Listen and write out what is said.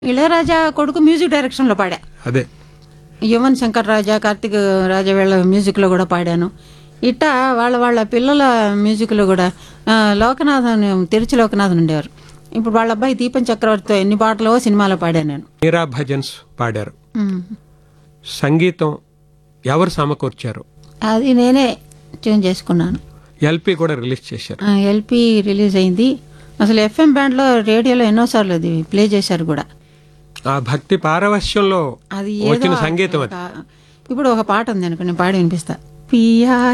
ఇళయరాజా కొడుకు మ్యూజిక్ డైరెక్షన్లో పాడా అదే యువన్ శంకర్ రాజా కార్తిక్ రాజా వీళ్ళ మ్యూజిక్లో కూడా పాడాను ఇట్టా వాళ్ళ వాళ్ళ పిల్లల మ్యూజిక్లో కూడా ఆ, లోకనాథన్ తిరుచి లోకనాథన్ ఉండేవారు ఇప్పుడు వాళ్ళ అబ్బాయి దీపం చక్రవర్తితో ఎన్ని పాటలో సినిమాలో పాడాను నేను మీరా భజన్స్ పాడారు ఉమ్. సంగీతం ఎవరు సమకూర్చారు అది నేనే ట్యూన్ చేసుకున్నాను ఎల్పి కూడా రిలీజ్ చేశారు ఎల్పి రిలీజ్ అయింది అసలు ఎఫ్ఎం బ్యాండ్లో రేడియోలో ఎన్నోసార్లు అది ప్లే చేశారు కూడా ఆ భక్తి పారవశ్యంలో అది వచ్చిన ఏదో సంగీతం అది ఒక- ఇప్పుడు ఒక పాట ఉంది అనుకో నేను పాడి వినిపిస్తా పియా